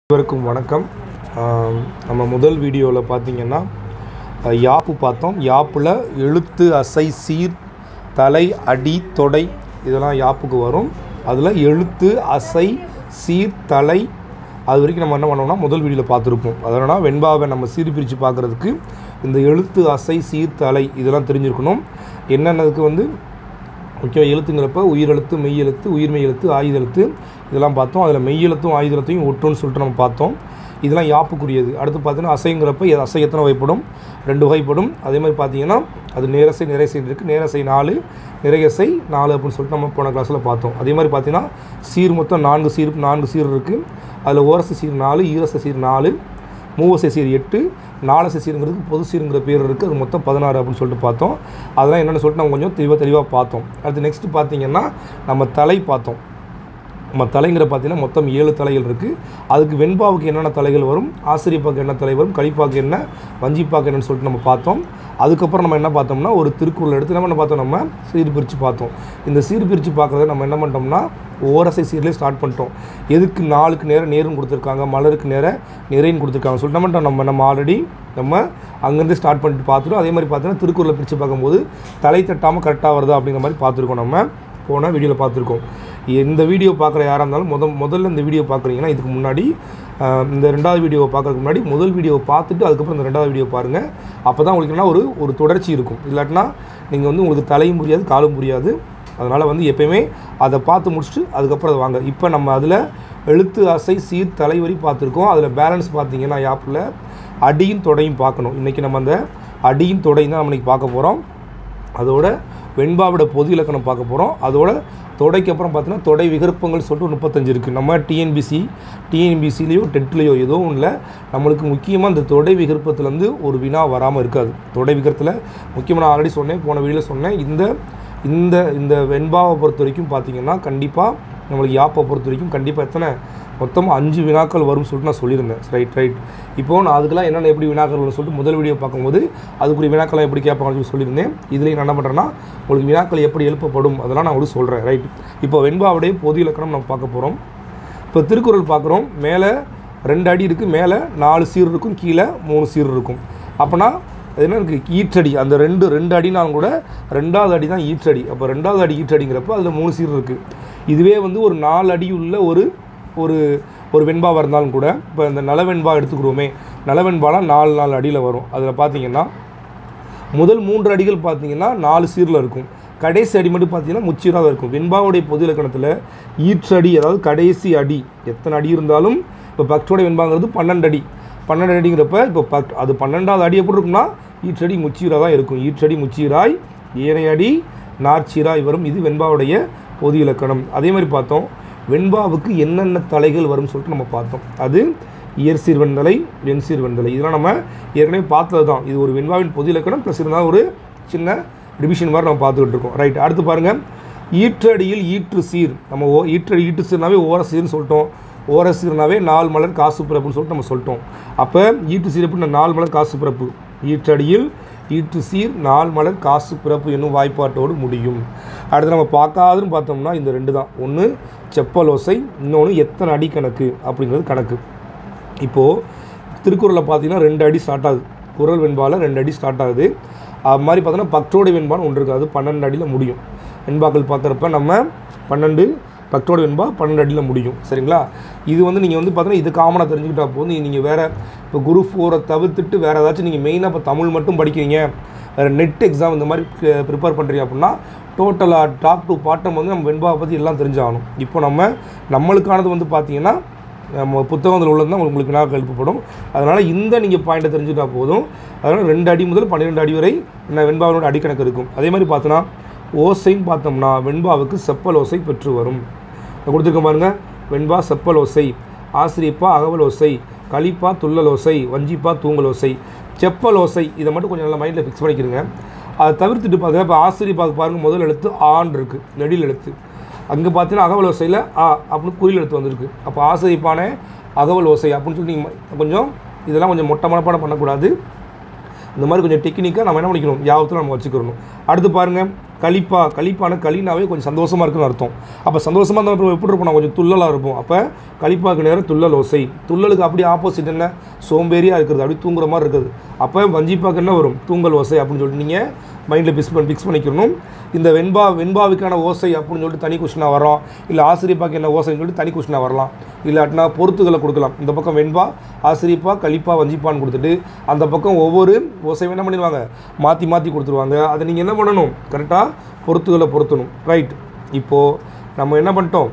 அனைவருக்கும் வணக்கம் ஆம், நம்ம முதல் வீடியோவில் பார்த்தீங்கன்னா அஹ், யாப்பு பார்த்தோம் யாப்பில் எழுத்து அசை சீர் தலை அடி தொடை இதெல்லாம் யாப்புக்கு வரும் அதில் எழுத்து அசை சீர் தலை அது வரைக்கும் நம்ம என்ன பண்ணோம்னா முதல் வீடியோவில் பார்த்துருப்போம் அதனால் வெண்பாவை நம்ம சீர் பிரித்து பார்க்குறதுக்கு இந்த எழுத்து அசை சீர் தலை இதெல்லாம் தெரிஞ்சிருக்கணும் என்னென்னதுக்கு வந்து முக்கியம் எழுத்துங்கிறப்ப உயிரெழுத்து மெய் எழுத்து உயிர்மெய் எழுத்து ஆயுத எழுத்து இதெல்லாம் பார்த்தோம் அதில் மெய் எழுத்தும் ஆயுத எழுத்தையும் ஒட்டுன்னு சொல்லிட்டு நம்ம பார்த்தோம் இதெல்லாம் யாப்புக்குரியது அடுத்து பார்த்தீங்கன்னா அசைங்கிறப்ப எ- அசை எத்தனை வகைப்படும் ரெண்டு வகைப்படும் அதே மாதிரி பார்த்தீங்கன்னா அது நேரசை நிறைசை இருக்குது நேரசை நாலு நிறையசை நாலு அப்படின்னு சொல்லிட்டு நம்ம போன கிளாஸில் பார்த்தோம் அதே மாதிரி பார்த்தீங்கன்னா சீர் மொத்தம் நான்கு சீர் நான்கு சீர் இருக்குது அதில் ஓரசை சீர் நாலு ஈரசை சீர் நாலு மூவசை சீர் எட்டு நாலசை சீருங்கிறதுக்கு பொது சீருங்கிற பேர் இருக்குது அது மொத்தம் பதினாறு அப்படின்னு சொல்லிட்டு பார்த்தோம் அதெல்லாம் என்னென்னு சொல்லிட்டு நம்ம கொஞ்சம் தெளிவாக தெளிவாக பார்த்தோம் அடுத்து நெக்ஸ்ட் பார்த்தீங்கன்னா நம்ம தலை பார்த்தோம் நம்ம தலைங்கிற பார்த்தீங்கன்னா மொத்தம் ஏழு தலைகள் இருக்குது அதுக்கு வெண்பாவுக்கு என்னென்ன தலைகள் வரும் ஆசிரியப்பாக்கு என்ன தலை வரும் கழிப்பாக்கு என்ன வஞ்சிப்பாக்கு என்னன்னு சொல்லிட்டு நம்ம பார்த்தோம் அதுக்கப்புறம் நம்ம என்ன பார்த்தோம்னா ஒரு திருக்குறள் எடுத்து நம்ம என்ன பார்த்தோம் நம்ம சீர் பிரித்து பார்த்தோம் இந்த சீர் பிரித்து பார்க்குறத நம்ம என்ன பண்ணிட்டோம்னா ஓரசை சீர்லேயே ஸ்டார்ட் பண்ணிட்டோம் எதுக்கு நாளுக்கு நேரம் நேரம் கொடுத்துருக்காங்க மலருக்கு நேர நிறைன்னு கொடுத்துருக்காங்க சொல்லிட்டு என்ன பண்ணிட்டோம் நம்ம நம்ம ஆல்ரெடி நம்ம அங்கேருந்து ஸ்டார்ட் பண்ணிட்டு பார்த்துட்டோம் அதே மாதிரி பார்த்தீங்கன்னா திருக்குறளை பிரித்து பார்க்கும்போது தலை தட்டாமல் கரெக்டாக வருதா அப்படிங்கிற மாதிரி பார்த்துருக்கோம் நம்ம போன வீடியோவில் பார்த்துருக்கோம் இந்த வீடியோ பார்க்குற யாராக இருந்தாலும் முத முதல்ல இந்த வீடியோ பார்க்குறீங்கன்னா இதுக்கு முன்னாடி ஆஹ், இந்த ரெண்டாவது வீடியோவை பார்க்கறதுக்கு முன்னாடி முதல் வீடியோவை பார்த்துட்டு அதுக்கப்புறம் இந்த ரெண்டாவது வீடியோ பாருங்கள் அப்போ தான் உங்களுக்கு என்ன ஒரு ஒரு தொடர்ச்சி இருக்கும் இல்லாட்டினா நீங்கள் வந்து உங்களுக்கு தலையும் புரியாது காலும் புரியாது அதனால் வந்து எப்பயுமே அதை பார்த்து முடிச்சுட்டு அதுக்கப்புறம் அதை வாங்க இப்போ நம்ம அதில் எழுத்து அசை சீர் தலைவரி பார்த்துருக்கோம் அதில் பேலன்ஸ் பார்த்தீங்கன்னா யாப்பில் அடியும் தொடையும் பார்க்கணும் இன்றைக்கி நம்ம அந்த அடியும் தொடையும் தான் நம்ம இன்றைக்கி பார்க்க போகிறோம் அதோட வெண்பாவோட பொது இலக்கணம் பார்க்க போகிறோம் அதோட தொடைக்கு அப்புறம் பார்த்தீங்கன்னா தொடை விகற்பங்கள் சொல்லிட்டு ஒரு முப்பத்தஞ்சு இருக்குது நம்ம டிஎன்பிசி டிஎன்பிசிலேயோ டெட்லேயோ ஏதோ ஒன்றில் நம்மளுக்கு முக்கியமாக இந்த தொடை விகற்பத்துலேருந்து ஒரு வினா வராமல் இருக்காது தொடை விகரத்தில் முக்கியமாக நான் ஆல்ரெடி சொன்னேன் போன வீடியோவில் சொன்னேன் இந்த இந்த இந்த வெண்பாவை பொறுத்த வரைக்கும் பார்த்தீங்கன்னா கண்டிப்பாக நம்மளுக்கு யாப்பை பொறுத்த வரைக்கும் கண்டிப்பாக எத்தனை மொத்தம் அஞ்சு வினாக்கள் வரும்னு சொல்லிட்டு நான் சொல்லியிருந்தேன் ரைட் ரைட் இப்போ நான் அதுக்கெல்லாம் என்னென்ன எப்படி வினாக்கள் வரும்னு சொல்லிட்டு முதல் வீடியோ பார்க்கும்போது அதுக்குரிய வினாக்கள்லாம் எப்படி கேட்பாங்கன்னு சொல்லி சொல்லியிருந்தேன் இதுலேயும் நான் என்ன பண்ணுறேன்னா உங்களுக்கு வினாக்கள் எப்படி எழுப்பப்படும் அதெல்லாம் நான் உங்களுக்கு சொல்கிறேன் ரைட் இப்போ வெண்பாவுடைய பொது இலக்கணம் நம்ம பார்க்க போகிறோம் இப்போ திருக்குறள் பார்க்குறோம் மேலே ரெண்டு அடி இருக்குது மேலே நாலு சீர் இருக்கும் கீழே மூணு சீர் இருக்கும் அப்போனா அது என்ன இருக்குது ஈற்றடி அந்த ரெண்டு ரெண்டு அடினாலும் கூட ரெண்டாவது அடி தான் ஈற்றடி அப்போ ரெண்டாவது அடி ஈற்றடிங்கிறப்ப அதில் மூணு சீர் இருக்குது இதுவே வந்து ஒரு நாலு அடி உள்ள ஒரு ஒரு ஒரு வெண்பாவாக இருந்தாலும் கூட இப்போ இந்த நலவெண்பா எடுத்துக்கிறோமே நலவெண்பாலாம் நாலு நாலு அடியில் வரும் அதில் பார்த்தீங்கன்னா முதல் மூன்று அடிகள் பார்த்தீங்கன்னா நாலு சீரில் இருக்கும் கடைசி அடி மட்டும் பார்த்தீங்கன்னா முச்சீராக இருக்கும் வெண்பாவுடைய பொது இலக்கணத்தில் ஈற்றடி அதாவது கடைசி அடி எத்தனை அடி இருந்தாலும் இப்போ பக்டோட வெண்பாங்கிறது பன்னெண்டு அடி பன்னெண்டு அடிங்கிறப்ப இப்போ பக் அது பன்னெண்டாவது அடி எப்படி இருக்கும்னா ஈற்றடி முச்சீராக தான் இருக்கும் ஈற்றடி முச்சீராய் ஏனையடி நாற்சீராய் வரும் இது வெண்பாவுடைய பொது இலக்கணம் அதே மாதிரி பார்த்தோம் வெண்பாவுக்கு என்னென்ன தலைகள் வரும்னு சொல்லிட்டு நம்ம பார்த்தோம் அது இயற்சீர் வெண்தலை வெண்சீர் வெண்தலை இதெல்லாம் நம்ம ஏற்கனவே பார்த்தது தான் இது ஒரு வெண்பாவின் பொது இலக்கணம் ப்ளஸ் இருந்தால் ஒரு சின்ன ரிவிஷன் மாதிரி நம்ம பார்த்துக்கிட்டு இருக்கோம் ரைட் அடுத்து பாருங்கள் ஈற்றடியில் ஈற்று சீர் நம்ம ஓ ஈற்றடி ஈற்று சீர்னாவே ஓர சீர்னு சொல்லிட்டோம் ஓர சீர்னாவே நாலு மலர் காசு பிறப்புன்னு சொல்லிட்டு நம்ம சொல்லிட்டோம் அப்போ ஈட்டு சீர் எப்படி நாலு மலர் காசு பிறப்பு ஈற்றடியில் ஈட்டு சீர் நாலு மலர் காசு பிறப்பு என்னும் வாய்ப்பாட்டோடு முடியும் அடுத்து நம்ம பார்க்காதுன்னு பார்த்தோம்னா இந்த ரெண்டு தான் ஒன்று செப்பலோசை இன்னொன்று எத்தனை அடி கணக்கு அப்படிங்கிறது கணக்கு இப்போது திருக்குறளில் பார்த்தீங்கன்னா ரெண்டு அடி ஸ்டார்ட் ஆகுது குறள் வெண்பாவில் ரெண்டு அடி ஸ்டார்ட் ஆகுது அது மாதிரி பார்த்தோன்னா பக்தோட வெண்பான்னு ஒன்று இருக்குது அது பன்னெண்டு அடியில் முடியும் வெண்பாக்கள் பார்க்குறப்ப நம்ம பன்னெண்டு பக்தோட வெண்பா பன்னெண்டு அடியில் முடியும் சரிங்களா இது வந்து நீங்கள் வந்து பார்த்தீங்கன்னா இது காமனாக தெரிஞ்சுக்கிட்டா போதும் நீங்கள் வேறு இப்போ குரு ஃபோரை தவிர்த்துட்டு வேறு ஏதாச்சும் நீங்கள் மெயினாக இப்போ தமிழ் மட்டும் படிக்கிறீங்க வேறு நெட் எக்ஸாம் இந்த மாதிரி ப்ரிப்பேர் பண்ணுறீங்க அப்படின்னா டோட்டலாக டாப் டு பாட்டம் வந்து நம்ம வெண்பாவை பற்றி எல்லாம் தெரிஞ்சாகணும் இப்போ நம்ம நம்மளுக்கானது வந்து பார்த்தீங்கன்னா நம்ம புத்தகத்தில் உள்ளது தான் உங்களுக்கு வினாக்கள் எழுப்பப்படும் அதனால் இந்த நீங்கள் பாயிண்ட்டை தெரிஞ்சுட்டா போதும் அதனால் ரெண்டு அடி முதல் பன்னிரெண்டு அடி வரை என்ன வெண்பாவினோட அடிக்கணக்கு இருக்கும் அதே மாதிரி பார்த்தோன்னா ஓசைன்னு பார்த்தோம்னா வெண்பாவுக்கு செப்பல் ஓசை பெற்று வரும் இதை கொடுத்துருக்க பாருங்க வெண்பா செப்பல் ஓசை ஆசிரியப்பா அகவல் ஓசை களிப்பா துள்ளல் ஓசை வஞ்சிப்பா தூங்கல் ஓசை செப்பல் ஓசை இதை மட்டும் கொஞ்சம் நல்லா மைண்டில் ஃபிக்ஸ் பண்ணிக்கிறங்க அதை தவிர்த்துட்டு பார்த்தீங்கன்னா இப்போ ஆசிரியப்பாக்கு பாருங்கள் முதல் எழுத்து ஆண் இருக்குது நெடில் எழுத்து அங்கே பார்த்தீங்கன்னா அகவல் ஓசையில் ஆ அப்படின்னு குறில் எழுத்து வந்திருக்கு அப்போ ஆசிரியப்பான அகவல் ஓசை அப்படின்னு சொல்லி நீங்கள் கொஞ்சம் இதெல்லாம் கொஞ்சம் மொட்டை மனப்பாடம் பண்ணக்கூடாது இந்த மாதிரி கொஞ்சம் டெக்னிக்காக நம்ம என்ன பண்ணிக்கணும் யாபத்தில் நம்ம வச்சுக்கிறணும் அடுத்து பாருங்கள் களிப்பா களிப்பான களினாவே கொஞ்சம் சந்தோஷமாக இருக்குன்னு அர்த்தம் அப்போ சந்தோஷமாக இருந்தால் எப்படி இருப்போம் நான் கொஞ்சம் துள்ளலாக இருப்போம் அப்போ களிப்பாக்கு நேரம் துள்ளல் ஓசை துள்ளலுக்கு அப்படியே ஆப்போசிட் என்ன சோம்பேறியாக இருக்கிறது அப்படி தூங்குற மாதிரி இருக்குது அப்போ வஞ்சிப்பாக்கு என்ன வரும் தூங்கல் ஓசை அப்படின்னு சொல்லிட்டு நீங்கள் மைண்டில் ஃபிக்ஸ் பண்ணி ஃபிக்ஸ் பண்ணிக்கணும் இந்த வெண்பா வெண்பாவுக்கான ஓசை அப்படின்னு சொல்லிட்டு தனி கொஸ்டினாக வரோம் இல்லை ஆசிரியப்பாக்கு என்ன ஓசைன்னு சொல்லிட்டு தனி கொஸ்டினாக வரலாம் இல்லாட்டினா பொறுத்துகளை கொடுக்கலாம் இந்த பக்கம் வெண்பா ஆசிரியப்பா கலிப்பா வஞ்சிப்பான்னு கொடுத்துட்டு அந்த பக்கம் ஒவ்வொரு ஓசை என்ன பண்ணிடுவாங்க மாற்றி மாற்றி கொடுத்துருவாங்க அதை நீங்கள் என்ன பண்ணணும் கரெக்டாக பொறுத்துகளை பொருத்தணும் ரைட் இப்போது நம்ம என்ன பண்ணிட்டோம்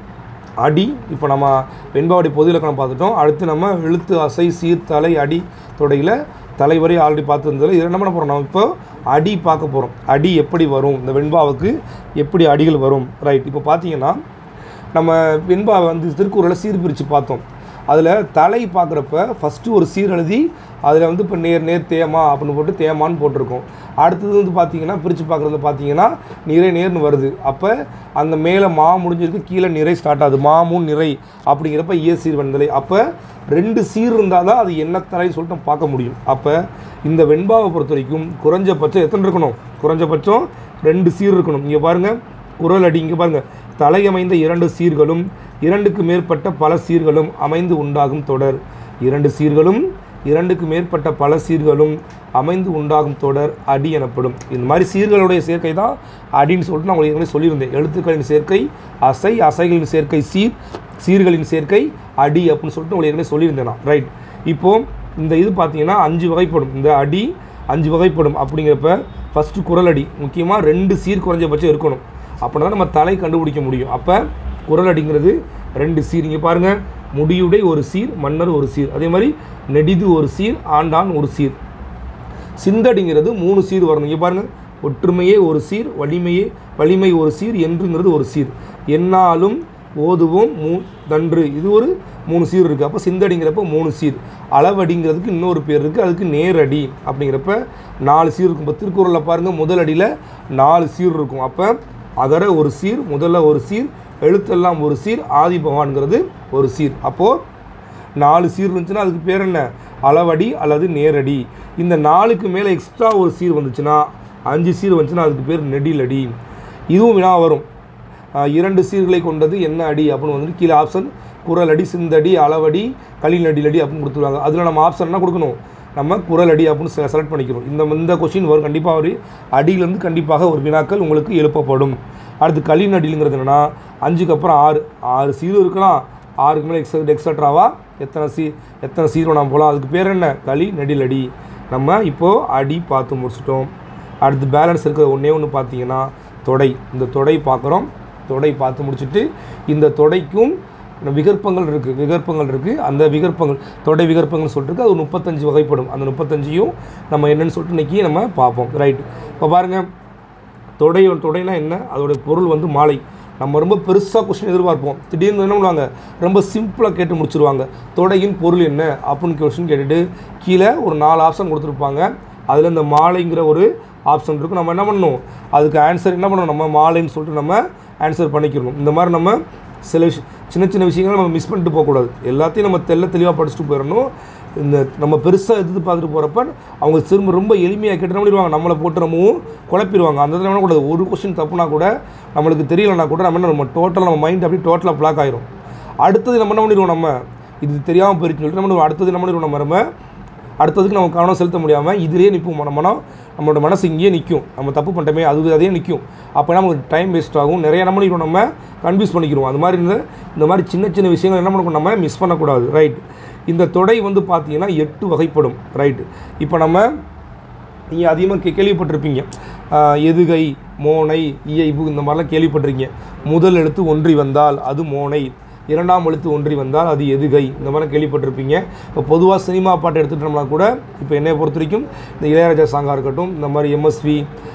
அடி இப்போ நம்ம வெண்பாவடி பொது இலக்கணம் பார்த்துட்டோம் அடுத்து நம்ம எழுத்து அசை சீர் தலை அடி தொடையில் தலைவரை ஆல்ரெடி பார்த்துருந்ததில் இதில் என்ன பண்ண போகிறோம் நம்ம இப்போ அடி பார்க்க போகிறோம் அடி எப்படி வரும் இந்த வெண்பாவுக்கு எப்படி அடிகள் வரும் ரைட் இப்போ பார்த்தீங்கன்னா நம்ம வெண்பா வந்து திருக்குறளை சீர் பிரித்து பார்த்தோம் அதில் தலை பார்க்குறப்ப ஃபஸ்ட்டு ஒரு சீர் எழுதி அதில் வந்து இப்போ நேர் நேர் தேமா அப்படின்னு போட்டு தேமான்னு போட்டிருக்கோம் அடுத்தது வந்து பார்த்தீங்கன்னா பிரித்து பார்க்குறதுல பார்த்தீங்கன்னா நிறை நேர்னு வருது அப்போ அந்த மேலே மா முடிஞ்சிருக்கு கீழே நிறை ஸ்டார்ட் ஆகுது மாமும் நிறை அப்படிங்கிறப்ப இய சீர் வந்தலை அப்போ ரெண்டு சீர் இருந்தால் தான் அது என்ன தலைன்னு சொல்லிட்டு நம்ம பார்க்க முடியும் அப்போ இந்த வெண்பாவை பொறுத்த வரைக்கும் குறைஞ்சபட்சம் எத்தனை இருக்கணும் குறைஞ்சபட்சம் ரெண்டு சீர் இருக்கணும் இங்கே பாருங்கள் குரல் அடி இங்கே பாருங்கள் தலையமைந்த இரண்டு சீர்களும் இரண்டுக்கு மேற்பட்ட பல சீர்களும் அமைந்து உண்டாகும் தொடர் இரண்டு சீர்களும் இரண்டுக்கு மேற்பட்ட பல சீர்களும் அமைந்து உண்டாகும் தொடர் அடி எனப்படும் இந்த மாதிரி சீர்களுடைய சேர்க்கை தான் அடின்னு சொல்லிட்டு நான் உங்களுக்கு ஏற்கனவே சொல்லியிருந்தேன் எழுத்துக்களின் சேர்க்கை அசை அசைகளின் சேர்க்கை சீர் சீர்களின் சேர்க்கை அடி அப்படின்னு சொல்லிட்டு உங்களுக்கு ஏற்கனவே சொல்லியிருந்தேன் நான் ரைட் இப்போது இந்த இது பார்த்தீங்கன்னா அஞ்சு வகைப்படும் இந்த அடி அஞ்சு வகைப்படும் அப்படிங்கிறப்ப ஃபஸ்ட்டு குரல் அடி முக்கியமாக ரெண்டு சீர் குறைஞ்சபட்சம் இருக்கணும் அப்படின்னா தான் நம்ம தலை கண்டுபிடிக்க முடியும் அப்போ குரல் அடிங்கிறது ரெண்டு சீர் இங்கே பாருங்கள் முடியுடை ஒரு சீர் மன்னர் ஒரு சீர் அதே மாதிரி நெடிது ஒரு சீர் ஆண்டான் ஒரு சீர் சிந்தடிங்கிறது மூணு சீர் வரணும் இங்கே பாருங்கள் ஒற்றுமையே ஒரு சீர் வலிமையே வலிமை ஒரு சீர் என்றுங்கிறது ஒரு சீர் என்னாலும் ஓதுவோம் மூ தன்று இது ஒரு மூணு சீர் இருக்குது அப்போ சிந்தடிங்கிறப்ப மூணு சீர் அளவடிங்கிறதுக்கு இன்னொரு பேர் இருக்குது அதுக்கு நேரடி அப்படிங்கிறப்ப நாலு சீர் இருக்கும் இப்போ திருக்குறளில் பாருங்கள் முதல் அடியில் நாலு சீர் இருக்கும் அப்போ அகர ஒரு சீர் முதல்ல ஒரு சீர் எழுத்தெல்லாம் ஒரு சீர் ஆதி பகவான்கிறது ஒரு சீர் அப்போது நாலு சீர் இருந்துச்சுன்னா அதுக்கு பேர் என்ன அளவடி அல்லது நேரடி இந்த நாலுக்கு மேலே எக்ஸ்ட்ரா ஒரு சீர் வந்துச்சுன்னா அஞ்சு சீர் வந்துச்சுன்னா அதுக்கு பேர் நெடிலடி இதுவும் வினா வரும் ஆஹ் இரண்டு சீர்களை கொண்டது என்ன அடி அப்படின்னு வந்துட்டு கீழே ஆப்ஷன் குரல் அடி சிந்தடி அளவடி களில் நடிலடி அப்படின்னு கொடுத்துருவாங்க அதில் நம்ம ஆப்ஷன் என்ன கொடுக்கணும் நம்ம குரல் அடி அப்படின்னு செலக்ட் பண்ணிக்கிறோம் இந்த இந்த கொஷின் வரும் கண்டிப்பாக ஒரு அடியிலேருந்து கண்டிப்பாக ஒரு வினாக்கள் உங்களுக்கு எழுப்பப்படும் அடுத்து களின் அடிங்கிறது என்னென்னா அஞ்சுக்கு அப்புறம் ஆறு ஆறு சீர் இருக்கலாம் ஆறுக்கு மேலே எக்ஸ எக்ஸட்ராவா எத்தனை சீ எத்தனை சீர் நம்ம போகலாம் அதுக்கு பேர் என்ன களி நெடிலடி நம்ம இப்போது அடி பார்த்து முடிச்சிட்டோம் அடுத்து பேலன்ஸ் இருக்கிற ஒன்றே ஒன்று பார்த்தீங்கன்னா தொடை இந்த தொடை பார்க்குறோம் தொடை பார்த்து முடிச்சுட்டு இந்த தொடைக்கும் விகற்பங்கள் இருக்குது விகற்பங்கள் இருக்குது அந்த விகற்பங்கள் தொடை விகற்பங்கள்னு சொல்லிட்டு இருக்கு. அது ஒரு முப்பத்தஞ்சு வகைப்படும் அந்த முப்பத்தஞ்சையும் நம்ம என்னன்னு சொல்லிட்டு இன்றைக்கி நம்ம பார்ப்போம் ரைட் இப்போ பாருங்கள் தொடை தொடைனா என்ன அதோட பொருள் வந்து மாலை நம்ம ரொம்ப பெருசாக கொஸ்டின் எதிர்பார்ப்போம் திடீர்னு என்ன பண்ணுவாங்க ரொம்ப சிம்பிளாக கேட்டு முடிச்சிருவாங்க தொடையின் பொருள் என்ன அப்படின்னு கொஸ்டின் கேட்டுட்டு கீழே ஒரு நாலு ஆப்ஷன் கொடுத்துருப்பாங்க அதில் இந்த மாலைங்கிற ஒரு ஆப்ஷன் இருக்கும் நம்ம என்ன பண்ணணும் அதுக்கு ஆன்சர் என்ன பண்ணணும் நம்ம மாலைன்னு சொல்லிட்டு நம்ம ஆன்சர் பண்ணிக்கிறணும் இந்த மாதிரி நம்ம சில விஷ சின்ன சின்ன விஷயங்களை நம்ம மிஸ் பண்ணிட்டு போகக்கூடாது எல்லாத்தையும் நம்ம தெல்ல தெளிவாக படிச்சுட்டு போயிடணும் இந்த நம்ம பெருசாக எதிர்த்து பார்த்துட்டு போகிறப்ப அவங்க திரும்ப ரொம்ப எளிமையாக கேட்டு என்ன பண்ணிடுவாங்க நம்மளை போட்டு நம்மவும் குழப்பிடுவாங்க அந்த இடத்துல என்ன கூடாது ஒரு கொஸ்டின் தப்புனா கூட நம்மளுக்கு தெரியலனா கூட நம்ம என்ன நம்ம டோட்டலாக நம்ம மைண்ட் அப்படியே டோட்டலாக பிளாக் ஆயிரும் அடுத்தது நம்ம என்ன பண்ணிடுவோம் நம்ம இது தெரியாமல் போயிருச்சுன்னு சொல்லிட்டு நம்ம அடுத்தது என்ன பண்ணிடுவோம் நம்ம நம்ம அடுத்ததுக்கு நம்ம கவனம் செலுத்த முடியாமல் இதுலேயே நிற்போம் நம்ம மனம் நம்மளோட மனசு இங்கேயே நிற்கும் நம்ம தப்பு பண்ணிட்டோமே அது அதே நிற்கும் அப்போ நமக்கு டைம் வேஸ்ட் ஆகும் நிறைய என்ன பண்ணிடுவோம் நம்ம கன்ஃபியூஸ் பண்ணிக்கிறோம் அது மாதிரி இந்த இந்த மாதிரி சின்ன சின்ன விஷயங்கள் என்ன பண்ணணும் நம்ம மிஸ் பண்ணக்கூடாது ரைட் இந்த தொடை வந்து பார்த்தீங்கன்னா எட்டு வகைப்படும் ரைட் இப்போ நம்ம நீங்கள் அதிகமாக கே கேள்விப்பட்டிருப்பீங்க ஆஹ் எதுகை மோனை இயைபு இந்த மாதிரிலாம் கேள்விப்பட்டிருக்கீங்க முதல் எழுத்து ஒன்றி வந்தால் அது மோனை இரண்டாம் எழுத்து ஒன்றி வந்தால் அது எதுகை இந்த மாதிரிலாம் கேள்விப்பட்டிருப்பீங்க இப்போ பொதுவாக சினிமா பாட்டு எடுத்துட்டோம்னா கூட இப்போ என்னை பொறுத்த வரைக்கும் இந்த இளையராஜா சாங்காக இருக்கட்டும் இந்த மாதிரி எம்எஸ்வி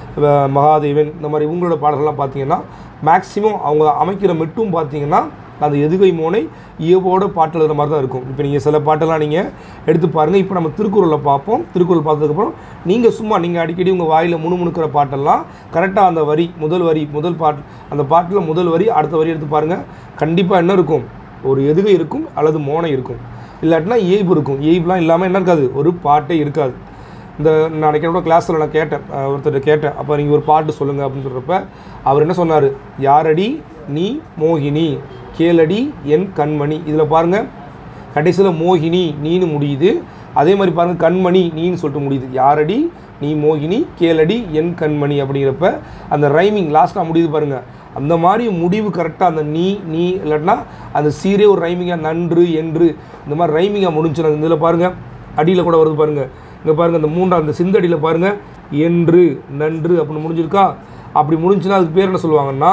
மகாதேவன் இந்த மாதிரி இவங்களோட பாடல்கள்லாம் பார்த்தீங்கன்னா மேக்ஸிமம் அவங்க அமைக்கிற மெட்டும் பார்த்தீங்கன்னா அந்த எதுகை மோனை இயவோட பாட்டு எழுதுற மாதிரி தான் இருக்கும் இப்போ நீங்கள் சில பாட்டெல்லாம் நீங்கள் எடுத்து பாருங்கள் இப்போ நம்ம திருக்குறளை பார்ப்போம் திருக்குறள் பார்த்ததுக்கப்புறம் நீங்கள் சும்மா நீங்கள் அடிக்கடி உங்கள் வாயில் முணுமுணுக்கிற பாட்டெல்லாம் கரெக்டாக அந்த வரி முதல் வரி முதல் பாட்டு அந்த பாட்டில் முதல் வரி அடுத்த வரி எடுத்து பாருங்கள் கண்டிப்பாக என்ன இருக்கும் ஒரு எதுகை இருக்கும் அல்லது மோனை இருக்கும் இல்லாட்டினா ஏய்பு இருக்கும் ஏய்புலாம் இல்லாமல் என்ன இருக்காது ஒரு பாட்டே இருக்காது இந்த நான் கூட கிளாஸில் நான் கேட்டேன் அஹ், ஒருத்தர்கிட்ட கேட்டேன் அப்போ நீங்கள் ஒரு பாட்டு சொல்லுங்கள் அப்படின்னு சொல்கிறப்ப அவர் என்ன சொன்னார் யாரடி நீ மோகினி கேளடி என் கண்மணி இதில் பாருங்கள் கடைசியில் மோகினி நீன்னு முடியுது அதே மாதிரி பாருங்கள் கண்மணி நீன்னு சொல்லிட்டு முடியுது யாரடி நீ மோகினி கேளடி என் கண்மணி அப்படிங்கிறப்ப அந்த ரைமிங் லாஸ்ட்டாக முடியுது பாருங்கள் அந்த மாதிரி முடிவு கரெக்டாக அந்த நீ நீ இல்லாட்டினா அந்த சீரே ஒரு ரைமிங்காக நன்று என்று இந்த மாதிரி ரைமிங்காக முடிஞ்சிடும் இதில் பாருங்கள் அடியில் கூட வருது பாருங்கள் இங்கே பாருங்கள் அந்த மூன்றாம் அந்த சிந்தடியில் பாருங்கள் என்று நன்று அப்படின்னு முடிஞ்சிருக்கா அப்படி முடிஞ்சுன்னா அதுக்கு பேர் என்ன சொல்லுவாங்கன்னா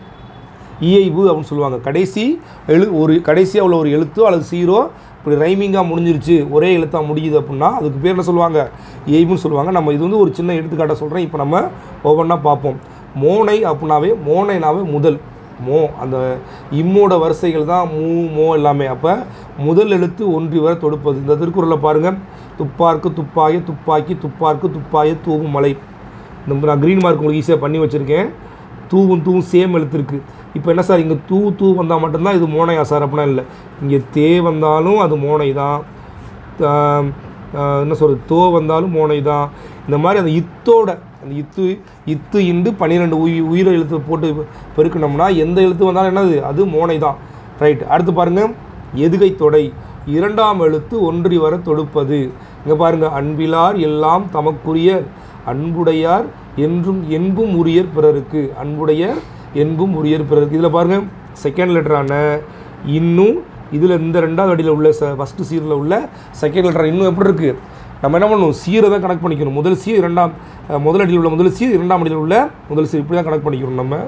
இயைபு அப்படின்னு சொல்லுவாங்க கடைசி எழு ஒரு கடைசியாக உள்ள ஒரு எழுத்தோ அல்லது சீரோ இப்படி ரைமிங்காக முடிஞ்சிருச்சு ஒரே எழுத்தாக முடியுது அப்படின்னா அதுக்கு பேர் என்ன சொல்லுவாங்க இயைபுன்னு சொல்லுவாங்க நம்ம இது வந்து ஒரு சின்ன எடுத்துக்காட்ட சொல்கிறேன் இப்போ நம்ம ஒவ்வொன்றா பார்ப்போம் மோனை அப்படின்னாவே மோனைனாவே முதல் மோ அந்த இம்மோட வரிசைகள் தான் மூ மோ எல்லாமே அப்போ முதல் எழுத்து ஒன்றி வர தொடுப்பது இந்த திருக்குறளில் பாருங்கள் துப்பார்க்கு துப்பாய துப்பாக்கி துப்பார்க்கு துப்பாய தூவும் மலை இந்த நான் க்ரீன் மார்க் உங்களுக்கு ஈஸியாக பண்ணி வச்சுருக்கேன் தூவும் தூவும் சேம் எழுத்து இருக்குது இப்போ என்ன சார் இங்கே தூ தூ வந்தால் மட்டும்தான் இது மோனையா சார் அப்படின்னா இல்லை இங்கே தே வந்தாலும் அது மோனை தான் ஆம், ஆ, என்ன சொல்கிறது தோ வந்தாலும் மோனை தான் இந்த மாதிரி அந்த இத்தோட அந்த இத்து இத்து இண்டு பன்னிரெண்டு உயி உயிர எழுத்து போட்டு பெருக்கணும்னா எந்த எழுத்து வந்தாலும் என்னது அது மோனை தான் ரைட் அடுத்து பாருங்கள் எதுகை தொடை இரண்டாம் எழுத்து ஒன்றி வர தொடுப்பது இங்கே பாருங்கள் அன்பிலார் எல்லாம் தமக்குரியர் அன்புடையார் என்றும் என்பும் உரியர் பிறருக்கு அன்புடையர் என்பும் உரியர் பிறருக்கு இதில் பாருங்கள் செகண்ட் லெட்டரான இன்னும் இதில் இந்த ரெண்டாவது அடியில் உள்ள ச ஃபஸ்ட்டு சீரில் உள்ள செகண்ட் லெட்டர் இன்னும் எப்படி இருக்குது நம்ம என்ன பண்ணணும் சீரை தான் கனெக்ட் பண்ணிக்கணும் முதல் சீர் இரண்டாம் அஹ், முதல் அடியில் உள்ள முதல் சீர் இரண்டாம் அடியில் உள்ள முதல் சீர் இப்படி தான் கனெக்ட் பண்ணிக்கணும் நம்ம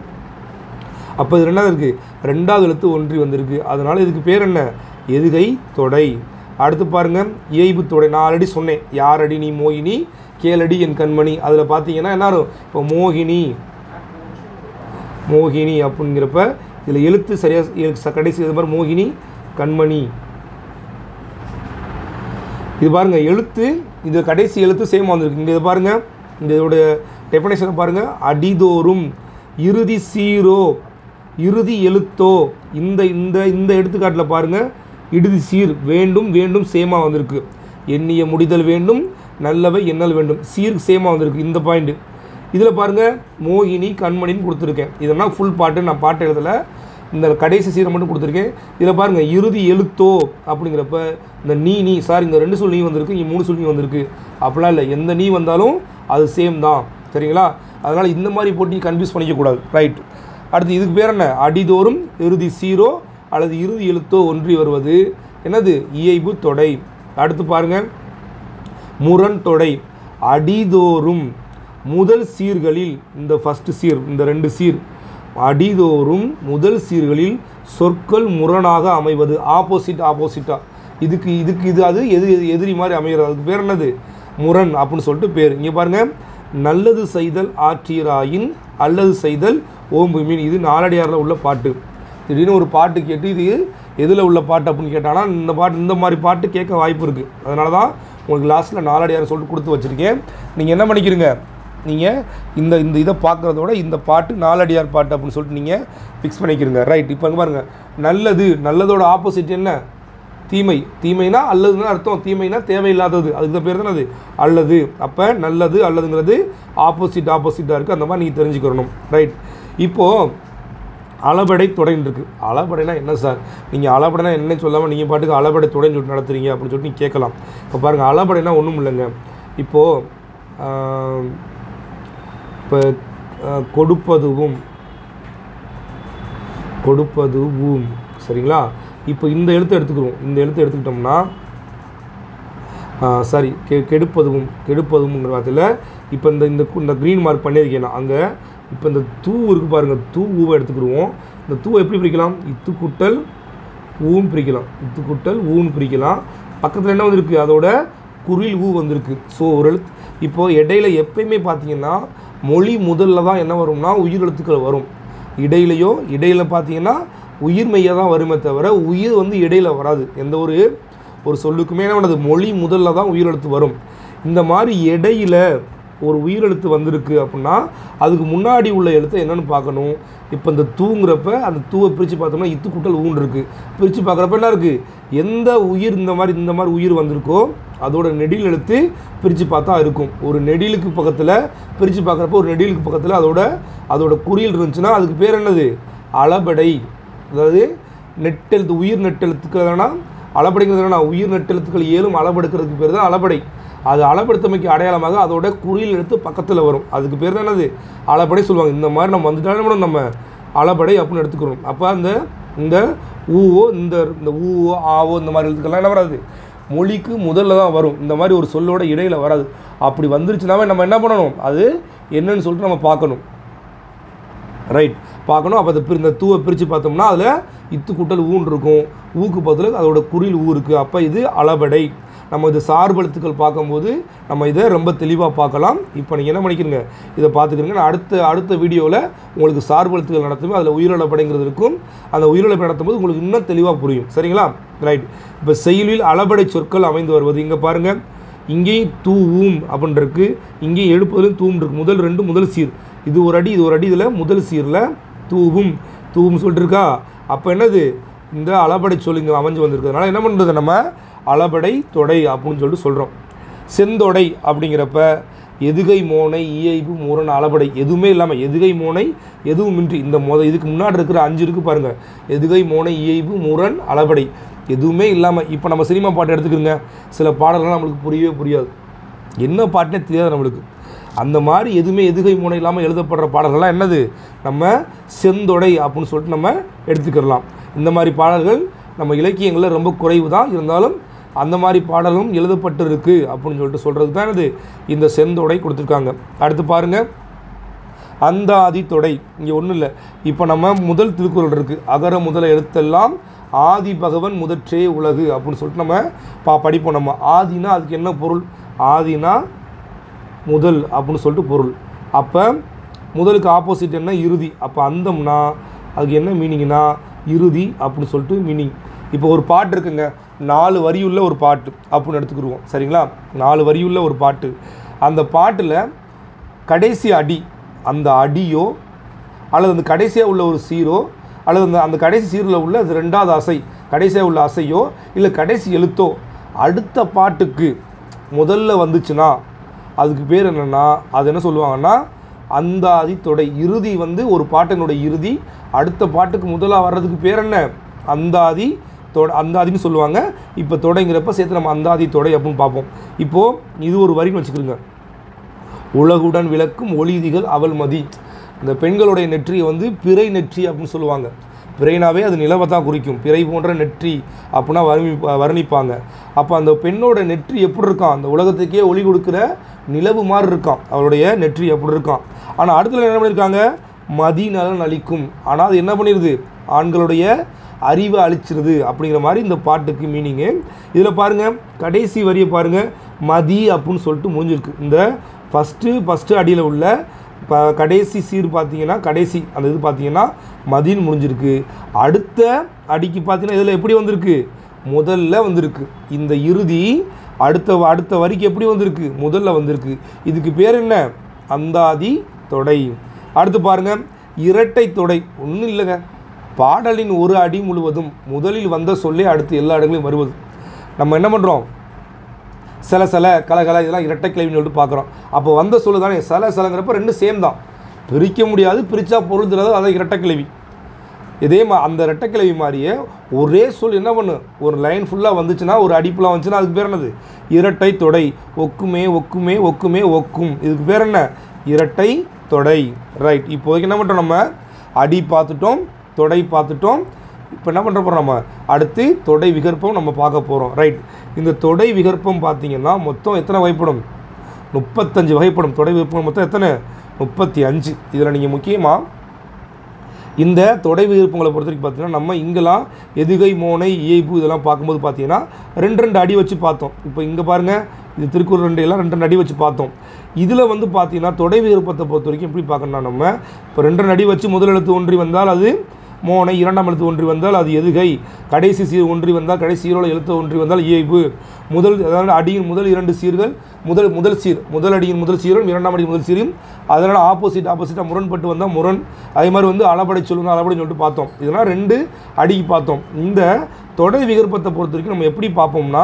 அப்போ இது ரெண்டாவது இருக்குது ரெண்டாவது எழுத்து ஒன்றி வந்திருக்கு அதனால் இதுக்கு பேர் என்ன எதுகை தொடை அடுத்து பாருங்க இயைபு தொடை நான் ஆல்ரெடி சொன்னேன் யாரடி நீ மோகினி கேளடி என் கண்மணி அதில் பார்த்தீங்கன்னா என்ன வரும் இப்போ மோகினி மோகினி அப்படிங்கிறப்ப இதில் எழுத்து சரியாக கடைசி இது மாதிரி மோகினி கண்மணி இது பாருங்க எழுத்து இது கடைசி எழுத்து சேமாக வந்திருக்கு இங்கே இது பாருங்க இந்த இதோட டெஃபினேஷனை பாருங்க அடிதோறும் இறுதி சீரோ இறுதி எழுத்தோ இந்த இந்த இந்த எடுத்துக்காட்டில் பாருங்க இறுதி சீர் வேண்டும் வேண்டும் சேமாக வந்திருக்கு எண்ணிய முடிதல் வேண்டும் நல்லவை எண்ணல் வேண்டும் சீர் சேமாக வந்திருக்கு இந்த பாயிண்ட் இதில் பாருங்க மோகினி கண்மணின்னு கொடுத்துருக்கேன் இதெல்லாம் ஃபுல் பாட்டு நான் பாட்டு எழுதலை இந்த கடைசி சீரை மட்டும் கொடுத்துருக்கேன் இதில் பாருங்கள் இறுதி எழுத்தோ அப்படிங்கிறப்ப இந்த நீ நீ சார் இங்கே ரெண்டு சொல் நீ வந்திருக்கு இங்கே மூணு சொல் நீ வந்திருக்கு அப்படிலாம் இல்லை எந்த நீ வந்தாலும் அது சேம் தான் சரிங்களா அதனால் இந்த மாதிரி போட்டு கன்ஃபியூஸ் பண்ணிக்கக்கூடாது ரைட் அடுத்து இதுக்கு பேர் என்ன அடிதோறும் இறுதி சீரோ அல்லது இறுதி எழுத்தோ ஒன்றி வருவது என்னது இயைபு தொடை அடுத்து பாருங்கள் முரண் தொடை அடிதோறும் முதல் சீர்களில் இந்த ஃபஸ்ட்டு சீர் இந்த ரெண்டு சீர் அடிதோறும் முதல் சீர்களில் சொற்கள் முரணாக அமைவது ஆப்போசிட் ஆப்போசிட்டாக இதுக்கு இதுக்கு இது அது எது எது- எதிரி மாதிரி அமைகிறது அதுக்கு பேர் என்னது முரண் அப்படின்னு சொல்லிட்டு பேர் இங்கே பாருங்கள் நல்லது செய்தல் ஆற்றீராயின் அல்லது செய்தல் ஓம்பு மீன் இது நாலடியாரில் உள்ள பாட்டு திடீர்னு ஒரு பாட்டு கேட்டு இது எதில் உள்ள பாட்டு அப்படின்னு கேட்டானா இந்த பாட்டு இந்த மாதிரி பாட்டு கேட்க வாய்ப்பு இருக்குது அதனால தான் உங்களுக்கு லாஸ்ட்டில் நாலடியார் சொல்லிட்டு கொடுத்து வச்சுருக்கேன் நீங்கள் என்ன பண்ணிக்கிறீங்க நீங்கள் இந்த இந்த இதை பார்க்குறதோட இந்த பாட்டு நாலடியார் பாட்டு அப்படின்னு சொல்லிட்டு நீங்கள் ஃபிக்ஸ் பண்ணிக்கிறீங்க ரைட் இப்போ இங்கே பாருங்கள் நல்லது நல்லதோட ஆப்போசிட் என்ன தீமை தீமைனா அல்லதுன்னா அர்த்தம் தீமைனா தேவையில்லாதது அதுக்கு தான் பேர் தானே அது அல்லது அப்போ நல்லது அல்லதுங்கிறது ஆப்போசிட் ஆப்போசிட்டாக இருக்குது அந்த மாதிரி நீங்கள் தெரிஞ்சுக்கிறணும் ரைட் இப்போது அளபடை தொடைன்னு இருக்குது அளபடைனா என்ன சார் நீங்கள் அளபடைனா என்ன சொல்லாமல் நீங்கள் பாட்டுக்கு அளபடை தொடைன்னு சொல்லிட்டு நடத்துறீங்க அப்படின்னு சொல்லிட்டு நீங்கள் கேட்கலாம் இப்போ பாருங்கள் அளபடைனா ஒன்றும் இல்லைங்க இப்போது இப்போ கொடுப்பதுவும் கொடுப்பதுவும் சரிங்களா இப்போ இந்த எழுத்தை எடுத்துக்கிறோம் இந்த எழுத்தை எடுத்துக்கிட்டோம்னா சாரி கெ கெடுப்பதுவும் கெடுப்பதுவுங்கிற வார்த்தையில் இப்போ இந்த இந்த கு- இந்த க்ரீன் மார்க் பண்ணியிருக்கேன் நான் அங்கே இப்போ இந்த தூ இருக்குது பாருங்கள் தூ ஊவை எடுத்துக்கிடுவோம் இந்த தூவை எப்படி பிரிக்கலாம் இத்து குட்டல் ஊன்னு பிரிக்கலாம் இத்து குட்டல் ஊன்னு பிரிக்கலாம் பக்கத்தில் என்ன வந்திருக்கு அதோட குரில் ஊ வந்திருக்கு ஸோ ஒரு எழுத்து இப்போது இடையில எப்பயுமே பார்த்தீங்கன்னா மொழி முதல்ல தான் என்ன வரும்னா உயிர் எழுத்துக்கள் வரும் இடையிலையோ இடையில பார்த்தீங்கன்னா உயிர்மெய்யாக தான் வருமே தவிர உயிர் வந்து இடையில வராது எந்த ஒரு ஒரு சொல்லுக்குமே என்ன பண்ணுது மொழி முதல்ல தான் உயிரெழுத்து வரும் இந்த மாதிரி இடையில ஒரு உயிரெழுத்து வந்திருக்கு அப்படின்னா அதுக்கு முன்னாடி உள்ள எழுத்தை என்னன்னு பார்க்கணும் இப்போ இந்த தூங்குறப்ப அந்த தூவை பிரித்து பார்த்தோம்னா இத்து கூட்டல் ஊன் இருக்குது பிரித்து பார்க்குறப்ப என்ன இருக்குது எந்த உயிர் இந்த மாதிரி இந்த மாதிரி உயிர் வந்திருக்கோ அதோட நெடில் எழுத்து பிரித்து பார்த்தா இருக்கும் ஒரு நெடிலுக்கு பக்கத்தில் பிரித்து பார்க்குறப்ப ஒரு நெடிலுக்கு பக்கத்தில் அதோட அதோட குறியில் இருந்துச்சுன்னா அதுக்கு பேர் என்னது அளபடை அதாவது நெட்டெழுத்து உயிர் நெட்டெழுத்துக்கள்னா அளபடைங்கிறது என்னன்னா உயிர் நெட்டெழுத்துக்கள் ஏழும் அளபெடுக்கிறதுக்கு பேர் தான் அளபடை அது அளபெடுத்தமைக்கு அடையாளமாக அதோட குறியில் எடுத்து பக்கத்தில் வரும் அதுக்கு பேர் தான் என்னது அளபடை சொல்லுவாங்க இந்த மாதிரி நம்ம வந்துட்டாலும் கூட நம்ம அளபடை அப்படின்னு எடுத்துக்கிறோம் அப்போ அந்த இந்த ஊவோ இந்த இந்த ஊவோ ஆவோ இந்த மாதிரி எழுத்துக்கள்லாம் என்ன வராது மொழிக்கு முதல்ல தான் வரும் இந்த மாதிரி ஒரு சொல்லோட இடையில வராது அப்படி வந்துருச்சுனாவே நம்ம என்ன பண்ணணும் அது என்னன்னு சொல்லிட்டு நம்ம பார்க்கணும் ரைட் பார்க்கணும் அப்போ அதை பிரி- இந்த தூவை பிரித்து பார்த்தோம்னா அதில் இத்து கூட்டல் ஊன் இருக்கும் ஊக்கு பதில் அதோட குறில் ஊ இருக்குது அப்போ இது அளபடை நம்ம இது சார்பெழுத்துக்கள் பார்க்கும்போது நம்ம இதை ரொம்ப தெளிவாக பார்க்கலாம் இப்போ நீங்கள் என்ன பண்ணிக்கிறீங்க இதை பார்த்துக்கிறீங்க நான் அடுத்த அடுத்த வீடியோவில் உங்களுக்கு சார்பெழுத்துக்கள் நடத்துமே அதில் உயிரிழப்படைங்கிறது இருக்கும் அந்த உயிரிழப்பு நடத்தும்போது உங்களுக்கு இன்னும் தெளிவாக புரியும் சரிங்களா ரைட் இப்போ செயலில் அளபடை சொற்கள் அமைந்து வருவது இங்கே பாருங்கள் இங்கேயும் தூ ஊம் அப்படின்னு இருக்கு இங்கேயும் எழுப்புதலும் தூம் இருக்கு முதல் ரெண்டு முதல் சீர் இது ஒரு அடி இது ஒரு அடி இதில் முதல் சீரில் தூவும் தூவும் சொல்லிட்டு இருக்கா அப்போ என்னது இந்த அளபடை சொல் இங்கே அமைஞ்சு வந்திருக்கிறதுனால என்ன பண்ணுறது நம்ம அளபடை தொடை அப்படின்னு சொல்லிட்டு சொல்கிறோம் செந்தொடை அப்படிங்கிறப்ப எதுகை மோனை இயைபு மூரன் அளபடை எதுவுமே இல்லாமல் எதுகை மோனை எதுவுமின்றி இந்த மொத இதுக்கு முன்னாடி இருக்கிற அஞ்சு இருக்கு பாருங்கள் எதுகை மோனை இயைபு மூரன் அளபடை எதுவுமே இல்லாமல் இப்போ நம்ம சினிமா பாட்டு எடுத்துக்கிறோங்க சில பாடல்கள் நம்மளுக்கு புரியவே புரியாது என்ன பாட்டுனே தெரியாது நம்மளுக்கு அந்த மாதிரி எதுவுமே எதுகை முனை இல்லாமல் எழுதப்படுற பாடல்கள்லாம் என்னது நம்ம செந்தொடை அப்படின்னு சொல்லிட்டு நம்ம எடுத்துக்கிடலாம் இந்த மாதிரி பாடல்கள் நம்ம இலக்கியங்களில் ரொம்ப குறைவு தான் இருந்தாலும் அந்த மாதிரி பாடலும் எழுதப்பட்டிருக்கு அப்படின்னு சொல்லிட்டு சொல்கிறது தான் என்னது இந்த செந்தொடை கொடுத்துருக்காங்க அடுத்து பாருங்கள் அந்த ஆதி தொடை இங்கே ஒன்றும் இல்லை இப்போ நம்ம முதல் திருக்குறள் இருக்குது அகர முதல எழுத்தெல்லாம் ஆதி பகவன் முதற்றே உலகு அப்படின்னு சொல்லிட்டு நம்ம பா படிப்போம் நம்ம ஆதினா அதுக்கு என்ன பொருள் ஆதினா முதல் அப்படின்னு சொல்லிட்டு பொருள் அப்போ முதலுக்கு ஆப்போசிட் என்ன இறுதி அப்போ அந்தம்னா அதுக்கு என்ன மீனிங்னா இறுதி அப்படின்னு சொல்லிட்டு மீனிங் இப்போ ஒரு பாட்டு இருக்குங்க நாலு வரியுள்ள ஒரு பாட்டு அப்படின்னு எடுத்துக்கிடுவோம் சரிங்களா நாலு வரியுள்ள ஒரு பாட்டு அந்த பாட்டில் கடைசி அடி அந்த அடியோ அல்லது அந்த கடைசியாக உள்ள ஒரு சீரோ அல்லது அந்த அந்த கடைசி சீரில் உள்ள அது ரெண்டாவது அசை கடைசியாக உள்ள அசையோ இல்லை கடைசி எழுத்தோ அடுத்த பாட்டுக்கு முதல்ல வந்துச்சுன்னா அதுக்கு பேர் என்னென்னா அது என்ன சொல்லுவாங்கன்னா அந்தாதி தொடை இறுதி வந்து ஒரு பாட்டினுடைய இறுதி அடுத்த பாட்டுக்கு முதலாக வர்றதுக்கு பேர் என்ன அந்தாதி தொட அந்தாதின்னு சொல்லுவாங்க இப்போ தொடைங்கிறப்ப சேர்த்து நம்ம அந்தாதி தொடை அப்படின்னு பார்ப்போம் இப்போது இது ஒரு வரின்னு வச்சுக்கிறோங்க உலகுடன் விளக்கும் ஒளிதிகள் அவள் மதி இந்த பெண்களுடைய நெற்றியை வந்து பிறை நெற்றி அப்படின்னு சொல்லுவாங்க பிறைனாவே அது நிலவை தான் குறிக்கும் பிறை போன்ற நெற்றி அப்படின்னா வர்ணி வர்ணிப்பாங்க அப்போ அந்த பெண்ணோட நெற்றி எப்படி இருக்கான் அந்த உலகத்துக்கே ஒளி கொடுக்குற நிலவு மாதிரி இருக்கான் அவளுடைய நெற்றி எப்படி இருக்கான் ஆனால் அடுத்துல என்ன பண்ணியிருக்காங்க மதி நலன் அளிக்கும் ஆனால் அது என்ன பண்ணிடுது ஆண்களுடைய அறிவை அழிச்சிருது அப்படிங்கிற மாதிரி இந்த பாட்டுக்கு மீனிங்கு இதில் பாருங்கள் கடைசி வரியை பாருங்கள் மதி அப்படின்னு சொல்லிட்டு முடிஞ்சிருக்கு இந்த ஃபஸ்ட்டு ஃபஸ்ட்டு அடியில் உள்ள இப்போ கடைசி சீர் பார்த்தீங்கன்னா கடைசி அந்த இது பார்த்தீங்கன்னா மதின்னு முடிஞ்சிருக்கு அடுத்த அடிக்கு பார்த்தீங்கன்னா இதில் எப்படி வந்திருக்கு முதல்ல வந்திருக்கு இந்த இறுதி அடுத்த அடுத்த வரிக்கு எப்படி வந்திருக்கு முதல்ல வந்திருக்கு இதுக்கு பேர் என்ன அந்தாதி தொடை அடுத்து பாருங்க இரட்டை தொடை ஒன்றும் இல்லைங்க பாடலின் ஒரு அடி முழுவதும் முதலில் வந்த சொல்லே அடுத்து எல்லா இடங்களையும் வருவது நம்ம என்ன பண்ணுறோம் சில சில கல கல இதெல்லாம் இரட்டை கிளவின்னு சொல்லிட்டு பார்க்குறோம் அப்போ வந்த சொல்லு தானே சில சிலங்கிறப்ப ரெண்டும் சேம் தான் பிரிக்க முடியாது பிரித்தா பொருள் தெரியாது அதை இரட்டை கிளவி இதே மா அந்த ரெட்டைக்கிழவி மாதிரியே ஒரே சொல் என்ன பண்ணு ஒரு லைன் ஃபுல்லாக வந்துச்சுன்னா ஒரு அடிப்புலாம் வந்துச்சுன்னா அதுக்கு பேர் என்னது இரட்டை தொடை ஒக்குமே ஒக்குமே ஒக்குமே ஒக்கும் இதுக்கு பேர் என்ன இரட்டை தொடை ரைட் இப்போதைக்கு என்ன பண்ணுறோம் நம்ம அடி பார்த்துட்டோம் தொடை பார்த்துட்டோம் இப்போ என்ன பண்ணுற போகிறோம் நம்ம அடுத்து தொடை விகற்பம் நம்ம பார்க்க போகிறோம் ரைட் இந்த தொடை விகற்பம் பார்த்தீங்கன்னா மொத்தம் எத்தனை வகைப்படும் முப்பத்தஞ்சு வகைப்படும் தொடை விகற்பம் மொத்தம் எத்தனை முப்பத்தி அஞ்சு இதில் நீங்கள் முக்கியமாக இந்த தொடை விருப்பங்களை பொறுத்த வரைக்கும் பார்த்தீங்கன்னா நம்ம இங்கெல்லாம் எதுகை மோனை இயைபு இதெல்லாம் பார்க்கும்போது பார்த்தீங்கன்னா ரெண்டு ரெண்டு அடி வச்சு பார்த்தோம் இப்போ இங்கே பாருங்கள் இது திருக்குறள் ரெண்டு எல்லாம் ரெண்டு ரெண்டு அடி வச்சு பார்த்தோம் இதில் வந்து பார்த்தீங்கன்னா தொடை விருப்பத்தை பொறுத்த வரைக்கும் எப்படி பார்க்கணும்னா நம்ம இப்போ ரெண்டு ரெண்டு அடி வச்சு முதல் எழுத்து ஒன்றி வந்தால் அது மோனை இரண்டாம் எழுத்து ஒன்றி வந்தால் அது எதுகை கடைசி சீர் ஒன்றி வந்தால் கடைசி சீரோட எழுத்து ஒன்றி வந்தால் இயைபு முதல் அதாவது அடியின் முதல் இரண்டு சீர்கள் முதல் முதல் சீர் முதல் அடியின் முதல் சீரும் இரண்டாம் அடியின் முதல் சீரும் அதனால் ஆப்போசிட் ஆப்போசிட்டாக முரண்பட்டு வந்தால் முரண் அதே மாதிரி வந்து அளபடை சொல்லுங்க அளபடைன்னு சொல்லிட்டு பார்த்தோம் இதெல்லாம் ரெண்டு அடிக்கு பார்த்தோம் இந்த தொடர் விகற்பத்தை பொறுத்த வரைக்கும் நம்ம எப்படி பார்ப்போம்னா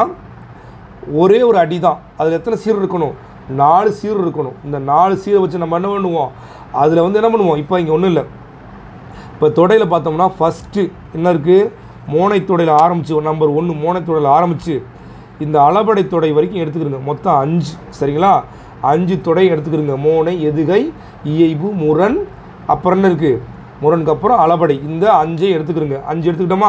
ஒரே ஒரு அடி தான் அதில் எத்தனை சீர் இருக்கணும் நாலு சீர் இருக்கணும் இந்த நாலு சீரை வச்சு நம்ம என்ன பண்ணுவோம் அதில் வந்து என்ன பண்ணுவோம் இப்போ இங்கே ஒன்றும் இல்லை இப்போ தொடையில் பார்த்தோம்னா ஃபஸ்ட்டு என்ன இருக்குது மோனை தொடையில் ஆரம்பித்து நம்பர் ஒன்று மோனை தொடையில் ஆரம்பித்து இந்த அளபடை தொடை வரைக்கும் எடுத்துக்கிறங்க மொத்தம் அஞ்சு சரிங்களா அஞ்சு தொடை எடுத்துக்கிறங்க மோனை எதுகை இயைபு முரண் அப்புறம் என்ன இருக்குது முரணுக்கு அப்புறம் அளபடை இந்த அஞ்சை எடுத்துக்கிறங்க அஞ்சு எடுத்துக்கிட்டோமா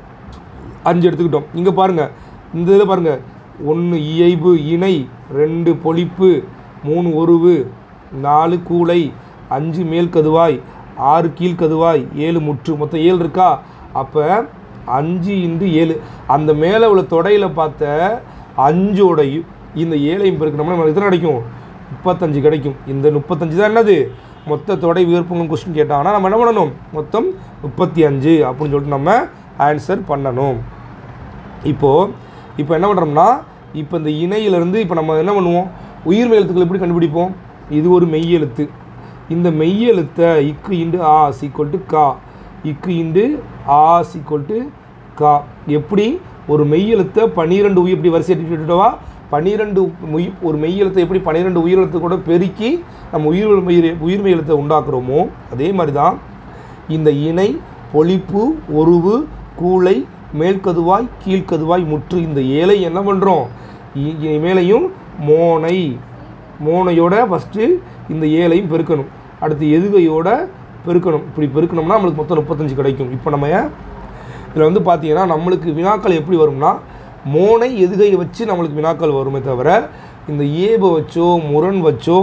அஞ்சு எடுத்துக்கிட்டோம் இங்கே பாருங்கள் இந்த இதில் பாருங்கள் ஒன்று இயைபு இணை ரெண்டு பொழிப்பு மூணு ஒருவு நாலு கூளை அஞ்சு மேல் கதுவாய் ஆறு கீழ் கதுவாய் ஏழு முற்று மொத்தம் ஏழு இருக்கா அப்போ அஞ்சு இன்டு ஏழு அந்த மேலே உள்ள தொடையில் பார்த்த அஞ்சோடையும் இந்த ஏழையும் பெருக்கணும்னா நமக்கு எத்தனை கிடைக்கும் முப்பத்தஞ்சு கிடைக்கும் இந்த முப்பத்தஞ்சு தான் என்னது மொத்த தொடை வியர்ப்புங்க கொஸ்டின் கேட்டாங்கன்னா நம்ம என்ன பண்ணணும் மொத்தம் முப்பத்தி அஞ்சு அப்படின்னு சொல்லிட்டு நம்ம ஆன்சர் பண்ணணும் இப்போது இப்போ என்ன பண்ணுறோம்னா இப்போ இந்த இணையிலேருந்து இப்போ நம்ம என்ன பண்ணுவோம் உயிர்மெய் எழுத்துக்கள் எப்படி கண்டுபிடிப்போம் இது ஒரு மெய் எழுத்து இந்த மெய் எழுத்தை இக்கு இண்டு ஆ சீக்வல் டு கா இக்கு இண்டு ஆ சீக்வல் டு கா எப்படி ஒரு மெய் எழுத்தை பன்னிரெண்டு உயிர் இப்படி வரிசை விட்டுட்டவா பன்னிரெண்டு உய் ஒரு மெய் எழுத்தை எப்படி பன்னிரெண்டு உயிர் எழுத்து கூட பெருக்கி நம்ம உயிர் உயிர் உயிர்மெய் எழுத்தை உண்டாக்குறோமோ அதே மாதிரி தான் இந்த இணை பொழிப்பு ஒருவு கூளை மேல்கதுவாய் கீழ்கதுவாய் முற்று இந்த ஏழை என்ன பண்ணுறோம் மேலையும் மோனை மோனையோட ஃபஸ்ட்டு இந்த ஏழையும் பெருக்கணும் அடுத்து எதுகையோட பெருக்கணும் இப்படி பெருக்கணும்னா நம்மளுக்கு மொத்தம் முப்பத்தஞ்சு கிடைக்கும் இப்போ நம்ம இதில் வந்து பார்த்தீங்கன்னா நம்மளுக்கு வினாக்கள் எப்படி வரும்னா மோனை எதுகையை வச்சு நம்மளுக்கு வினாக்கள் வருமே தவிர இந்த ஏபை வச்சோ முரண் வச்சோ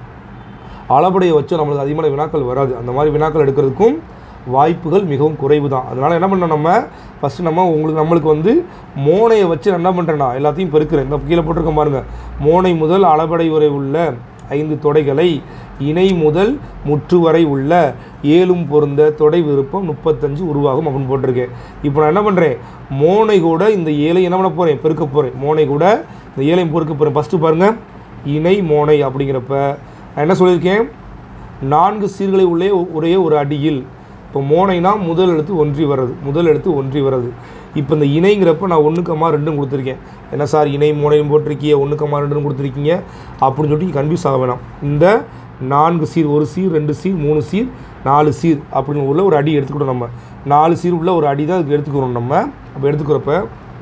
அளபடையை வச்சோ நம்மளுக்கு அதிகமான வினாக்கள் வராது அந்த மாதிரி வினாக்கள் எடுக்கிறதுக்கும் வாய்ப்புகள் மிகவும் குறைவு தான் அதனால் என்ன பண்ணோம் நம்ம ஃபஸ்ட்டு நம்ம உங்களுக்கு நம்மளுக்கு வந்து மோனையை வச்சு நான் என்ன பண்ணுறேன்னா எல்லாத்தையும் பெருக்கிறேன் இந்த கீழே போட்டிருக்கேன் பாருங்கள் மோனை முதல் அளபடை வரை உள்ள ஐந்து தொடைகளை இணை முதல் முற்று வரை உள்ள ஏழும் பொருந்த தொடை விருப்பம் முப்பத்தஞ்சு உருவாகும் அப்படின்னு போட்டிருக்கேன் இப்போ நான் என்ன பண்ணுறேன் மோனை கூட இந்த ஏழை என்ன பண்ண போகிறேன் பெருக்க போகிறேன் மோனை கூட இந்த ஏழையும் பெருக்க போகிறேன் ஃபஸ்ட்டு பாருங்கள் இணை மோனை அப்படிங்கிறப்ப நான் என்ன சொல்லியிருக்கேன் நான்கு சீர்களை உள்ளே ஒரே ஒரு அடியில் இப்போ மோனைனா முதல் எழுத்து ஒன்றி வர்றது முதல் எழுத்து ஒன்றி வர்றது இப்போ இந்த இணைங்கிறப்ப நான் ஒன்றுக்கம்மா ரெண்டும் கொடுத்துருக்கேன் என்ன சார் இணை மோனையும் போட்டிருக்கீங்க ஒன்றுக்கம்மா ரெண்டும் கொடுத்துருக்கீங்க அப்படின்னு சொல்லிட்டு கன்ஃபியூஸ் ஆக வேணாம் இந்த நான்கு சீர் ஒரு சீர் ரெண்டு சீர் மூணு சீர் நாலு சீர் அப்படின்னு உள்ள ஒரு அடி எடுத்துக்கிட்டோம் நம்ம நாலு சீர் உள்ள ஒரு அடி தான் அதுக்கு எடுத்துக்கிறோம் நம்ம அப்போ எடுத்துக்கிறப்ப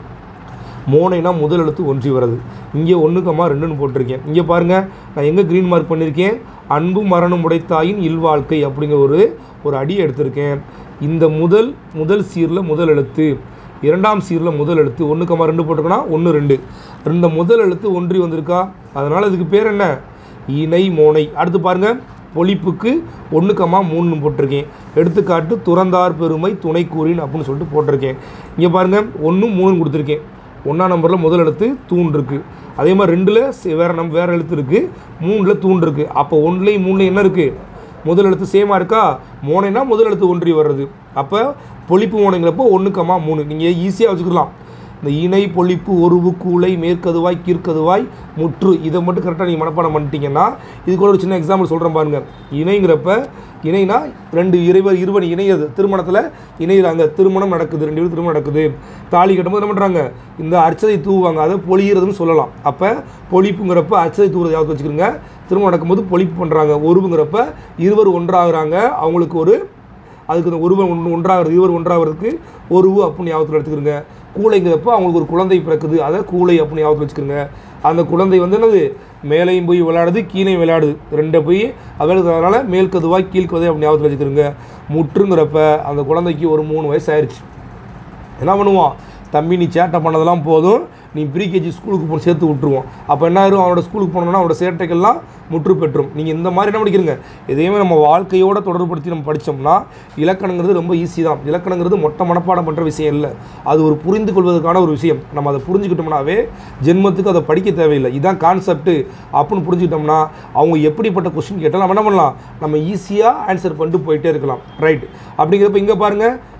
மோனைனா முதல் எழுத்து ஒன்றி வர்றது இங்கே ஒன்றுக்கம்மா ரெண்டுன்னு போட்டிருக்கேன் இங்கே பாருங்கள் நான் எங்கே க்ரீன் மார்க் பண்ணியிருக்கேன் அன்பு மரணம் உடைத்தாயின் இல்வாழ்க்கை அப்படிங்கிற ஒரு ஒரு அடி எடுத்திருக்கேன் இந்த முதல் முதல் சீரில் முதல் எழுத்து இரண்டாம் சீரில் முதல் எழுத்து ஒன்றுக்கம்மா ரெண்டு போட்டிருக்கோன்னா ஒன்று ரெண்டு இந்த முதல் எழுத்து ஒன்றி வந்திருக்கா அதனால் இதுக்கு பேர் என்ன இணை மோனை அடுத்து பாருங்கள் பொழிப்புக்கு ஒன்றுக்கம்மா மூணு போட்டிருக்கேன் எடுத்துக்காட்டு துறந்தார் பெருமை துணை கூறின் அப்படின்னு சொல்லிட்டு போட்டிருக்கேன் இங்கே பாருங்கள் ஒன்று மூணு கொடுத்துருக்கேன் ஒன்றாம் நம்பரில் முதல் எழுத்து தூண் இருக்குது அதே மாதிரி ரெண்டில் வேறு நம் வேறு எழுத்து இருக்குது மூணில் தூண் இருக்குது அப்போ ஒன்றுலேயும் மூணுலேயும் என்ன இருக்குது முதல் எழுத்து சேமாக இருக்கா மோனைனா முதல் எழுத்து ஒன்றி வர்றது அப்போ பொழிப்பு மோனைங்கிறப்போ ஒன்றுக்கம்மா மூணு நீங்கள் ஈஸியாக வச்சுக்கலாம் இந்த இணை பொழிப்பு ஒருவு கூளை மேற்கதுவாய் கீழ்க்கதுவாய் முற்று இதை மட்டும் கரெக்டாக நீங்கள் மனப்பாடம் பண்ணிட்டீங்கன்னா இது கூட ஒரு சின்ன எக்ஸாம்பிள் சொல்கிறேன் பாருங்கள் இணைங்கிறப்ப இணைனா ரெண்டு இறைவர் இருவன் இணையது திருமணத்தில் இணையிறாங்க திருமணம் நடக்குது ரெண்டு பேரும் திருமணம் நடக்குது தாலி கட்டும்போது என்ன பண்ணுறாங்க இந்த அர்ச்சதை தூவாங்க அதை பொழிகிறதுன்னு சொல்லலாம் அப்போ பொழிப்புங்கிறப்ப அர்ச்சதை தூவுறது யாவது வச்சுக்கிறோங்க திருமணம் நடக்கும்போது பொழிப்பு பண்ணுறாங்க ஒருவுங்கிறப்ப இருவர் ஒன்றாகிறாங்க அவங்களுக்கு ஒரு அதுக்கு இந்த ஒருவன் ஒன்று ஒன்றாகிறது இருவர் ஒன்றாகிறதுக்கு ஒருவு அப்படின்னு ஞாபகத்தில் எடுத்துக்கிறங்க கூளைங்கிறப்ப அவங்களுக்கு ஒரு குழந்தை பிறக்குது அதை கூளை அப்படின்னு ஞாபகத்தில் வச்சுக்கிறங்க அந்த குழந்தை வந்து என்னது மேலையும் போய் விளையாடுது கீழையும் விளையாடுது ரெண்டை போய் அதனால மேல் கதுவாய் கீழ் கதுவாய் அப்படி ஞாபகத்தில் வச்சுக்கிறங்க முற்றுங்கிறப்ப அந்த குழந்தைக்கு ஒரு மூணு வயசு ஆயிடுச்சு என்ன பண்ணுவான் தம்பி நீ சேட்டை பண்ணதெல்லாம் போதும் நீ ப்ரீகேஜி ஸ்கூலுக்கு போ சேர்த்து விட்ருவோம் அப்போ என்ன ஆயிரும் அவனோட ஸ்கூலுக்கு போனோம்னா அவனோட சேட்டைகள்லாம் முற்று பெற்றும் நீங்கள் இந்த மாதிரி என்ன படிக்கிறீங்க எதையுமே நம்ம வாழ்க்கையோட தொடர்புபடுத்தி நம்ம படித்தோம்னா இலக்கணங்கிறது ரொம்ப ஈஸி தான் இலக்கணங்கிறது மொட்டை மனப்பாடம் பண்ணுற விஷயம் இல்லை அது ஒரு புரிந்து கொள்வதற்கான ஒரு விஷயம் நம்ம அதை புரிஞ்சுக்கிட்டோம்னாவே ஜென்மத்துக்கு அதை படிக்க தேவையில்லை இதான் கான்செப்ட்டு அப்படின்னு புரிஞ்சுக்கிட்டோம்னா அவங்க எப்படிப்பட்ட கொஸ்டின் கேட்டாலும் நம்ம என்ன பண்ணலாம் நம்ம ஈஸியாக ஆன்சர் பண்ணிட்டு போயிட்டே இருக்கலாம் ரைட் அப்படிங்கிறப்ப இங்கே பாருங்கள்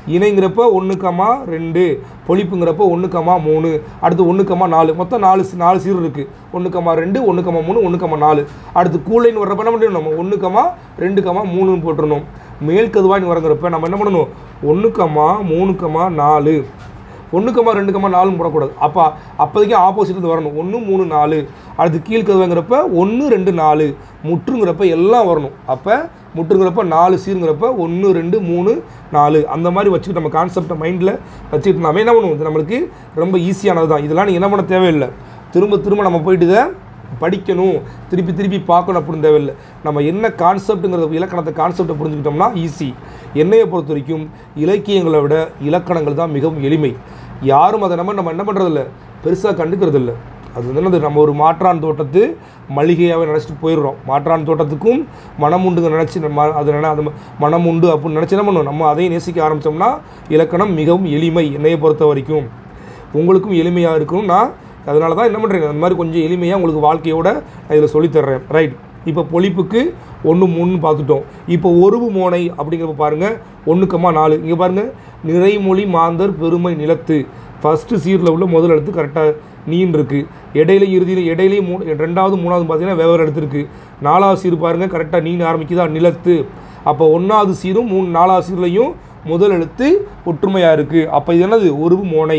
இணைங்கிறப்ப ஒன்று கமா ரெண்டு பொழிப்புங்கிறப்ப ஒன்று கமா மூணு அடுத்து ஒன்று கமா நாலு மொத்தம் நாலு சி- நாலு சீர் இருக்குது ஒன்று கமா ரெண்டு ஒன்று கமா மூணு ஒன்று கமா நாலு அடுத்து கூலைன்னு வர்றப்ப என்ன பண்ணணும் நம்ம ஒன்று கமா ரெண்டு கமா மூணுன்னு போட்டுருணும் மேல் கதுவாய்னு வரங்கிறப்ப நம்ம என்ன பண்ணணும் ஒன்று கமா மூணு கமா நாலு ஒன்று கமா ரெண்டு கமா நாலும் போடக்கூடாது அப்போ அப்போதைக்கு ஆப்போசிட் இருந்து வரணும் ஒன்று மூணு நாலு அடுத்து கீழ்கதுவைங்கிறப்ப ஒன்று ரெண்டு நாலு முற்றுங்கிறப்ப எல்லாம் வரணும் அப்போ முற்றுங்கிறப்ப நாலு சீருங்கிறப்ப ஒன்று ரெண்டு மூணு நாலு அந்த மாதிரி வச்சுக்கிட்டு நம்ம கான்செப்டை மைண்டில் வச்சுக்கிட்டு நாம என்ன பண்ணுவோம் இது நம்மளுக்கு ரொம்ப ஈஸியானது தான் இதெல்லாம் நீங்கள் என்ன பண்ண தேவையில்லை திரும்ப திரும்ப நம்ம போயிட்டு இதை படிக்கணும் திருப்பி திருப்பி பார்க்கணும் அப்படின்னு தேவையில்லை நம்ம என்ன கான்செப்ட்டுங்கிற இலக்கணத்தை கான்செப்டை புரிஞ்சுக்கிட்டோம்னா ஈஸி என்னையை பொறுத்த வரைக்கும் இலக்கியங்களை விட இலக்கணங்கள் தான் மிகவும் எளிமை யாரும் அதை நம்ம நம்ம என்ன பண்ணுறதில்ல பெருசாக கண்டுக்கிறது இல்லை அது வந்து என்னது நம்ம ஒரு மாற்றான் தோட்டத்து மளிகையாகவே நினச்சிட்டு போயிடுறோம் மாற்றான் தோட்டத்துக்கும் மனம் உண்டுங்க நினச்சி நம்ம அது நினை அது மனம் உண்டு அப்படின்னு நினச்சி என்ன பண்ணுவோம் நம்ம அதையும் நேசிக்க ஆரம்பித்தோம்னா இலக்கணம் மிகவும் எளிமை என்னையை பொறுத்த வரைக்கும் உங்களுக்கும் எளிமையாக இருக்கணும் நான் அதனால தான் என்ன பண்ணுறேன் அந்த மாதிரி கொஞ்சம் எளிமையாக உங்களுக்கு வாழ்க்கையோட நான் இதில் சொல்லித்தர்றேன் ரைட் இப்போ பொழிப்புக்கு ஒன்று மூணு பார்த்துட்டோம் இப்போ ஒருவு மோனை அப்படிங்கிறப்ப பாருங்கள் ஒன்றுக்கம்மா நாலு இங்கே பாருங்கள் நிறைமொழி மாந்தர் பெருமை நிலத்து ஃபஸ்ட்டு சீரில் உள்ள முதல் எழுத்து கரெக்டாக நீன் இருக்குது இடையில இறுதியில் இடையிலையும் மூணு ரெண்டாவது மூணாவது பார்த்தீங்கன்னா வெவ்வேறு எழுத்து இருக்குது நாலாவது சீர் பாருங்கள் கரெக்டாக நீன் ஆரம்பிக்குதா நிலத்து அப்போ ஒன்றாவது சீரும் மூணு நாலாவது சீர்லையும் முதல் எழுத்து ஒற்றுமையாக இருக்குது அப்போ இது என்னது ஒரு மோனை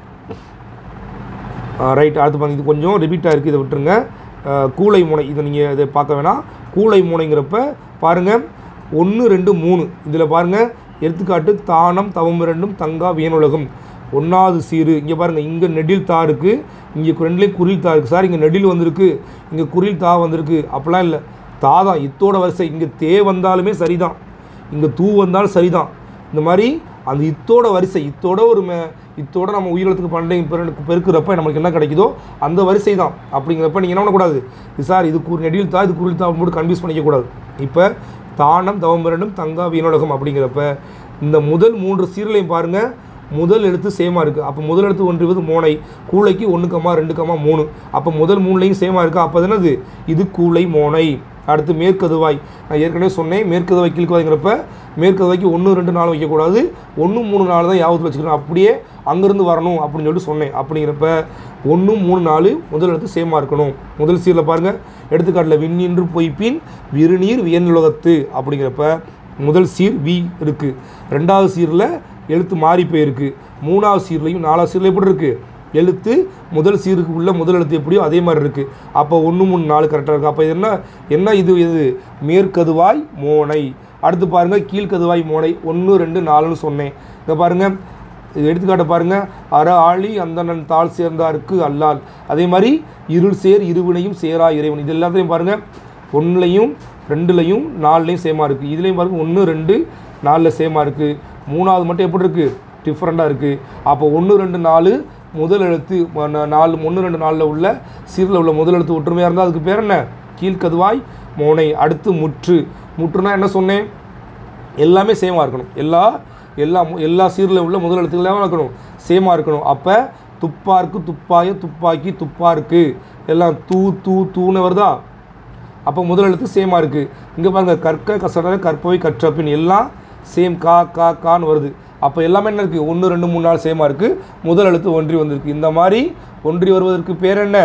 ரைட் அடுத்து பாருங்க இது கொஞ்சம் ரிப்பீட்டாக இருக்குது இதை விட்டுருங்க அஹ், கூளை முனை இதை நீங்கள் இதை பார்க்க வேணாம் கூளை முனைங்கிறப்ப பாருங்கள் ஒன்று ரெண்டு மூணு இதில் பாருங்கள் எடுத்துக்காட்டு தானம் தவம் ரெண்டும் தங்கா வியனுலகம் ஒன்றாவது சீரு இங்கே பாருங்கள் இங்கே நெடில் தா இருக்குது இங்கே ரெண்டுலேயும் குரில் தா இருக்குது சார் இங்கே நெடில் வந்திருக்கு இங்கே குரில் தா வந்திருக்கு அப்படிலாம் இல்லை தா தான் இத்தோட வரிசை இங்கே தே வந்தாலுமே சரிதான் இங்கே தூ வந்தாலும் சரிதான் இந்த மாதிரி அந்த இத்தோட வரிசை இத்தோட ஒரு மே இத்தோட நம்ம உயிரிழத்துக்கு பண்டை பெரு பெருக்கிறப்ப நமக்கு என்ன கிடைக்குதோ அந்த வரிசை தான் அப்படிங்கிறப்ப நீங்கள் என்ன பண்ணக்கூடாது இது சார் இது குறு நெடில் தா இது குரில் தா போட்டு கன்ஃபியூஸ் பண்ணிக்கக்கூடாது இப்போ தானம் தவம் இரண்டும் தங்கா வீணோலகம் அப்படிங்கிறப்ப இந்த முதல் மூன்று சீரலையும் பாருங்கள் முதல் எழுத்து சேமாக இருக்குது அப்போ முதல் எழுத்து ஒன்றுவது மோனை கூளைக்கு ஒன்று கமா ரெண்டு கமா மூணு அப்போ முதல் மூணுலையும் சேமாக இருக்குது அப்போ என்னது இது கூளை மோனை அடுத்து மேற்கதுவாய் நான் ஏற்கனவே சொன்னேன் மேற்கதுவாய் கீழ்கதுவாய்ங்கிறப்ப மேற்கதுவாய்க்கு ஒன்று ரெண்டு நாள் வைக்கக்கூடாது ஒன்று மூணு நாள் தான் யாபத்தில் வச்சுக்கணும் அப்படியே அங்கேருந்து வரணும் அப்படின்னு சொல்லிட்டு சொன்னேன் அப்படிங்கிறப்ப ஒன்று மூணு நாலு முதல் எழுத்து சேமாக இருக்கணும் முதல் சீரில் பாருங்கள் எடுத்துக்காட்டில் விண்ணின்று பொய்ப்பின் விருநீர் வியனுலகத்து அப்படிங்கிறப்ப முதல் சீர் வி இருக்குது ரெண்டாவது சீரில் எழுத்து மாறி போயிருக்கு மூணாவது சீர்லையும் நாலாவது சீரில் எப்படி இருக்குது எழுத்து முதல் சீருக்கு உள்ள முதல் எழுத்து எப்படியோ அதே மாதிரி இருக்குது அப்போ ஒன்று மூணு நாலு கரெக்டாக இருக்குது அப்போ இது என்ன என்ன இது இது மேற்கதுவாய் மோனை அடுத்து பாருங்கள் கீழ்கதுவாய் மோனை ஒன்று ரெண்டு நாலுன்னு சொன்னேன் இதை பாருங்கள் இது எடுத்துக்காட்ட பாருங்க அற ஆழி அந்தணன் தாழ் சேர்ந்தாருக்கு அல்லால் அதே மாதிரி இருள் சேர் இருவினையும் சேரா இறைவன் இது எல்லாத்தையும் பாருங்க ஒன்றுலையும் ரெண்டுலையும் நாலுலையும் சேமாக இருக்குது இதுலேயும் பாருங்க ஒன்று ரெண்டு நாலில் சேமாக இருக்குது மூணாவது மட்டும் எப்படி இருக்குது டிஃப்ரெண்ட்டாக இருக்குது அப்போ ஒன்று ரெண்டு நாலு முதல் எழுத்து ம- நா- நாலு ஒன்று ரெண்டு நாலில் உள்ள சீரில் உள்ள முதல் எழுத்து ஒற்றுமையாக இருந்தால் அதுக்கு பேர் என்ன கீழ்கதுவாய் மோனை அடுத்து முற்று முற்றுனா என்ன சொன்னேன் எல்லாமே சேமாக இருக்கணும் எல்லா எல்லா மு- எல்லா சீரில் உள்ள முதல் எழுத்துக்கள் எல்லாமே இருக்கணும் சேமாக இருக்கணும் அப்போ துப்பாருக்கு துப்பாய துப்பாக்கி துப்பாருக்கு எல்லாம் தூ தூ தூன்னு வருதா அப்போ முதல் எழுத்து சேமாக இருக்குது இங்கே பாருங்க கற்க கசட கற்பவை கற்றப்பின் எல்லாம் சேம் கா கா கான்னு வருது அப்போ எல்லாமே என்ன இருக்குது ஒன்று ரெண்டு மூணு நாள் சேமாக இருக்குது முதல் எழுத்து ஒன்றி வந்திருக்கு இந்த மாதிரி ஒன்றி வருவதற்கு பேர் என்ன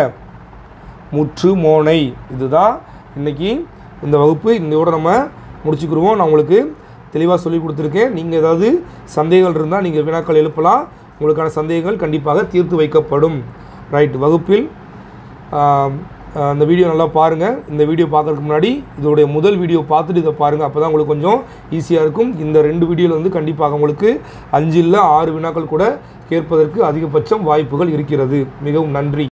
முற்று மோனை இதுதான் இன்னைக்கு இந்த வகுப்பு இதோட நம்ம முடிச்சுக்கிருவோம் நான் உங்களுக்கு தெளிவாக சொல்லி கொடுத்துருக்கேன் நீங்கள் ஏதாவது சந்தேகங்கள் இருந்தால் நீங்கள் வினாக்கள் எழுப்பலாம் உங்களுக்கான சந்தேகங்கள் கண்டிப்பாக தீர்த்து வைக்கப்படும் ரைட் வகுப்பில் ஆம், ஆஹ், இந்த வீடியோ நல்லா பாருங்கள் இந்த வீடியோ பார்க்கறதுக்கு முன்னாடி இதோடைய முதல் வீடியோ பார்த்துட்டு இதை பாருங்கள் அப்போ தான் உங்களுக்கு கொஞ்சம் ஈஸியாக இருக்கும் இந்த ரெண்டு வீடியோவில் வந்து கண்டிப்பாக உங்களுக்கு அஞ்சு இல்லை ஆறு வினாக்கள் கூட கேட்பதற்கு அதிகபட்சம் வாய்ப்புகள் இருக்கிறது மிகவும் நன்றி